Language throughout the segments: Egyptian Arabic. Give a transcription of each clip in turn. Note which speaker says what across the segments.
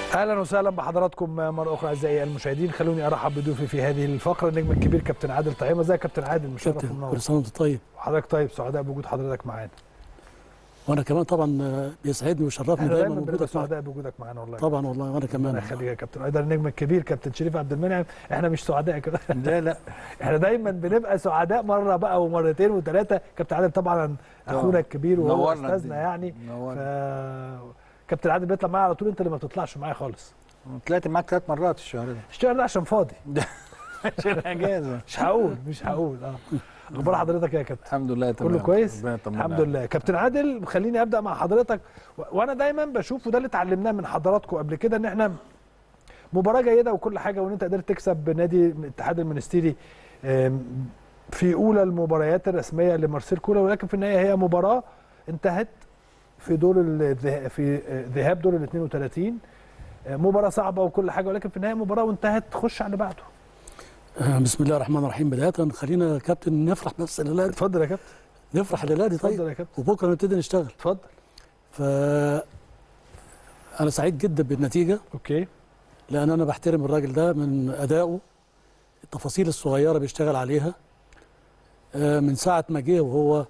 Speaker 1: اهلا وسهلا بحضراتكم مره اخرى اعزائي المشاهدين خلوني ارحب بضيوفي في هذه الفقره النجم الكبير كابتن عادل طعيمه ازيك يا كابتن عادل مشرف
Speaker 2: كابتن
Speaker 1: ومنور
Speaker 2: كل سنه وانت طيب
Speaker 1: وحضرتك طيب سعداء بوجود حضرتك معانا
Speaker 2: وانا كمان طبعا آه، بيسعدني ويشرفني
Speaker 1: احنا
Speaker 2: دايما
Speaker 1: دايما بنبقى
Speaker 2: وجودك معايا.
Speaker 1: سعداء بوجودك معانا والله
Speaker 2: طبعا والله وانا
Speaker 1: ربنا
Speaker 2: كمان
Speaker 1: يخليك يا كابتن ايضا النجم الكبير كابتن شريف عبد المنعم احنا مش سعداء كده
Speaker 3: لا لا
Speaker 1: احنا دايما بنبقى سعداء مره بقى ومرتين وثلاثه كابتن عادل طبعا اخونا الكبير وهو
Speaker 3: نورنا
Speaker 1: استاذنا
Speaker 3: الدنيا.
Speaker 1: يعني ف
Speaker 3: نورنا
Speaker 1: كابتن عادل بيطلع معايا على طول انت اللي ما بتطلعش معايا خالص
Speaker 3: طلعت معاك ثلاث مرات الشهر ده
Speaker 1: الشهر ده عشان فاضي
Speaker 3: عشان اجازه
Speaker 1: مش هقول مش هقول اه اخبار حضرتك إيه يا كابتن
Speaker 3: الحمد لله تمام
Speaker 1: كله كويس؟
Speaker 3: ربنا يطمنا
Speaker 1: الحمد لله كابتن عادل خليني ابدا مع حضرتك و- وانا دايما بشوف وده اللي اتعلمناه من حضراتكم قبل كده ان احنا مباراه جيده وكل حاجه وان انت قدرت تكسب نادي الاتحاد المنستيري آم، في اولى المباريات الرسميه لمارسيل كولر ولكن في النهايه هي مباراه انتهت في دور الذه- في آه، ذهاب دور ال 32 آه، مباراه صعبه وكل حاجه ولكن في النهايه مباراه وانتهت تخش على اللي بعده
Speaker 2: آه، بسم الله الرحمن الرحيم بدايه خلينا يا كابتن نفرح بس الليله دي
Speaker 1: اتفضل يا كابتن
Speaker 2: نفرح الليله دي
Speaker 1: اتفضل
Speaker 2: طيب
Speaker 1: يا كابتن
Speaker 2: وبكره نبتدي نشتغل
Speaker 1: اتفضل
Speaker 2: ف انا سعيد جدا بالنتيجه
Speaker 1: اوكي
Speaker 2: لان انا بحترم الراجل ده من ادائه التفاصيل الصغيره بيشتغل عليها آه، من ساعه ما جه وهو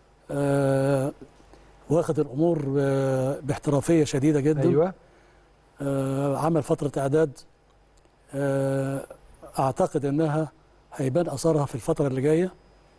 Speaker 2: آه، واخد الامور آه، باحترافيه شديده جدا
Speaker 1: ايوه
Speaker 2: آه، عمل فترة إعداد آه، أعتقد أنها هيبان أثرها في الفترة اللي جاية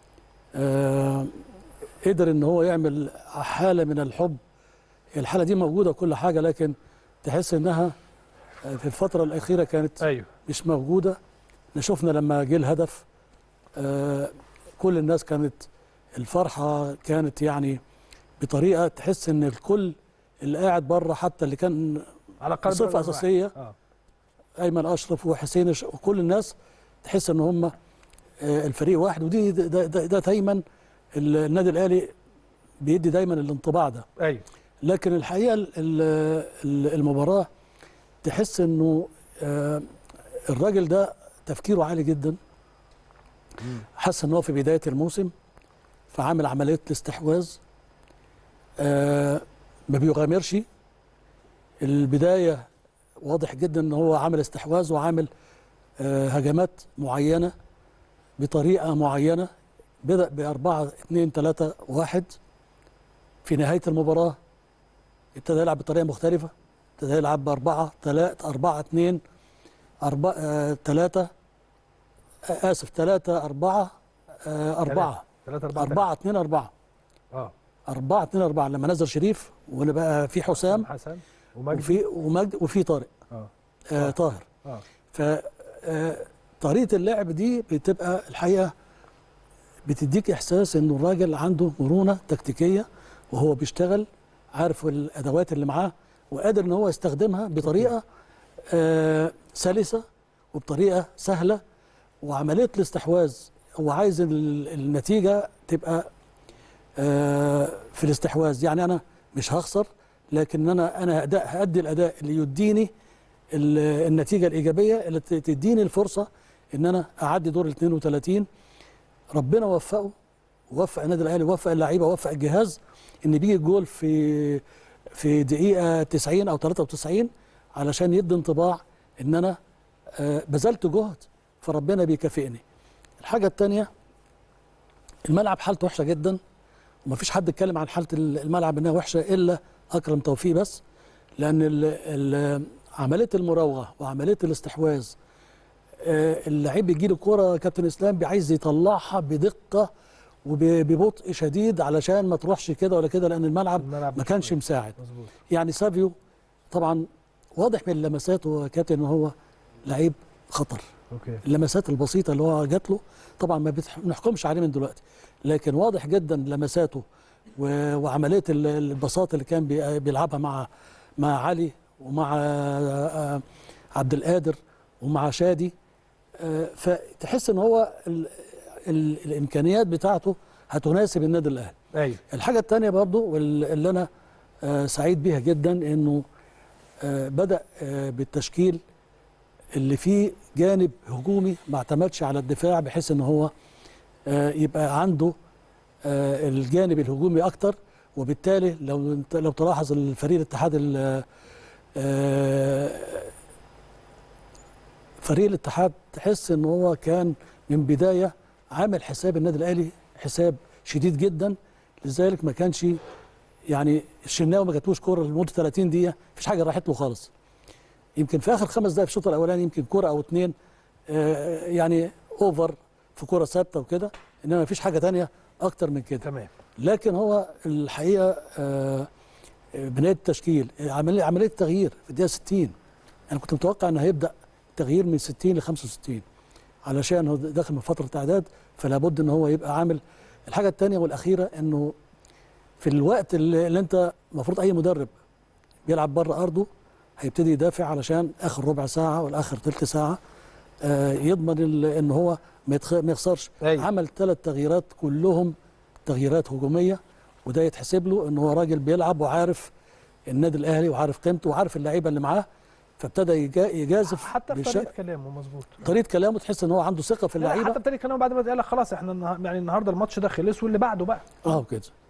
Speaker 2: آه، قدر أن هو يعمل حالة من الحب الحالة دي موجودة وكل حاجة لكن تحس أنها آه، في الفترة الأخيرة كانت
Speaker 1: ايوه
Speaker 2: مش موجودة احنا شفنا لما جه الهدف آه، كل الناس كانت الفرحة كانت يعني بطريقة تحس أن الكل اللي قاعد بره حتى اللي كان
Speaker 1: على قلب
Speaker 2: بصفة
Speaker 1: رجل
Speaker 2: أساسية
Speaker 1: واحد. اه
Speaker 2: ايمن اشرف وحسين الش- وكل الناس تحس ان هم آه، الفريق واحد ودي ده, ده, ده, ده دايما ال- النادي الاهلي بيدي دايما الانطباع ده
Speaker 1: ايوه
Speaker 2: لكن الحقيقه ال- ال- ال- المباراه تحس انه آه، الراجل ده تفكيره عالي جدا حس ان هو في بدايه الموسم فعامل عمليه الاستحواذ آه، ما بيغامرش البدايه واضح جدا ان هو عامل استحواذ وعامل آه، هجمات معينه بطريقه معينه بدا بأربعة اتنين تلاتة واحد في نهايه المباراه ابتدى يلعب بطريقه مختلفه ابتدى يلعب بأربعة تلاتة أربعة اتنين أربعة آه، تلاتة آه، آسف تلاتة أربعة آه، أربعة
Speaker 1: 3 4
Speaker 2: أربعة اتنين أربعة
Speaker 1: اه
Speaker 2: أربعة اتنين أربعة لما نزل شريف وبقى في حسام
Speaker 1: حسن ومجدي
Speaker 2: وفي ومجد وفي طارق
Speaker 1: اه
Speaker 2: آه طاهر
Speaker 1: اه
Speaker 2: ف آه، طريقه اللعب دي بتبقى الحقيقه بتديك احساس انه الراجل عنده مرونه تكتيكيه وهو بيشتغل عارف الادوات اللي معاه وقادر ان هو يستخدمها بطريقه آه سلسه وبطريقه سهله وعمليه الاستحواذ هو عايز ال- النتيجه تبقى آه في الاستحواذ يعني انا مش هخسر لكن انا انا أداء هادي الاداء اللي يديني ال- النتيجه الايجابيه اللي ت- تديني الفرصه ان انا اعدي دور ال 32 ربنا وفقه ووفق النادي الاهلي ووفق اللعيبه ووفق الجهاز ان بيجي الجول في في دقيقه 90 او 93 علشان يدي انطباع ان انا آه، بذلت جهد فربنا بيكافئني الحاجه الثانيه الملعب حالته وحشه جدا ومفيش حد اتكلم عن حاله الملعب انها وحشه الا اكرم توفيق بس لان ال ال عمليه المراوغه وعمليه الاستحواذ آه، اللعيب بيجي له كوره كابتن اسلام عايز يطلعها بدقه وببطء شديد علشان ما تروحش كده ولا كده لان الملعب
Speaker 1: الملعب
Speaker 2: ما
Speaker 1: مش
Speaker 2: كانش
Speaker 1: كويس.
Speaker 2: مساعد
Speaker 1: مظبوط
Speaker 2: يعني سافيو طبعا واضح من لمساته يا كابتن ان هو لعيب خطر
Speaker 1: اوكي
Speaker 2: اللمسات البسيطه اللي هو جات له طبعا ما بتح- بنحكمش عليه من دلوقتي لكن واضح جدا لمساته و- وعمليه ال- البساطه اللي كان بي- بيلعبها مع مع علي ومع آه، عبد القادر ومع شادي آه، فتحس ان هو ال ال الامكانيات بتاعته هتناسب النادي الاهلي
Speaker 1: ايوه
Speaker 2: الحاجة التانية برضو واللي أنا آه، سعيد بيها جدا إنه آه، بدأ آه، بالتشكيل اللي فيه جانب هجومي ما اعتمدش على الدفاع بحيث إن هو آه، يبقى عنده آه، الجانب الهجومي أكتر وبالتالي لو انت لو تلاحظ الفريق الاتحاد ال- آه، فريق الاتحاد تحس ان هو كان من بدايه عامل حساب النادي الاهلي حساب شديد جدا لذلك ما كانش يعني الشناوي ما جاتلوش كوره لمده 30 دقيقه مفيش حاجه راحت له خالص يمكن في اخر خمس دقائق في الشوط الاولاني يمكن كوره او اتنين آه، يعني اوفر في كوره ثابته وكده انما مفيش حاجه تانية اكتر من كده
Speaker 1: تمام
Speaker 2: لكن هو الحقيقه آه، بناء التشكيل عمليه عمليه تغيير في الدقيقه 60 انا كنت متوقع ان هيبدا تغيير من 60 ل 65 علشان هو داخل من فتره اعداد فلا بد ان هو يبقى عامل الحاجه الثانيه والاخيره انه في الوقت اللي, اللي انت المفروض اي مدرب بيلعب بره ارضه هيبتدي يدافع علشان اخر ربع ساعه ولا اخر ثلث ساعه آه، يضمن ال- ان هو ما يتخ- ما يخسرش
Speaker 1: أيوة.
Speaker 2: عمل ثلاث تغييرات كلهم تغييرات هجوميه وده يتحسب له ان هو راجل بيلعب وعارف النادي الاهلي وعارف قيمته وعارف اللعيبه اللي معاه فابتدى يجا- يجازف
Speaker 1: حتى في
Speaker 2: بالش-
Speaker 1: طريقه كلامه مظبوط
Speaker 2: طريقه كلامه تحس ان هو عنده ثقه في
Speaker 1: لا،
Speaker 2: اللعيبه
Speaker 1: حتى في طريقه كلامه بعد ما قال لك خلاص احنا النه- يعني النهارده الماتش ده خلص واللي بعده بقى
Speaker 2: اه كده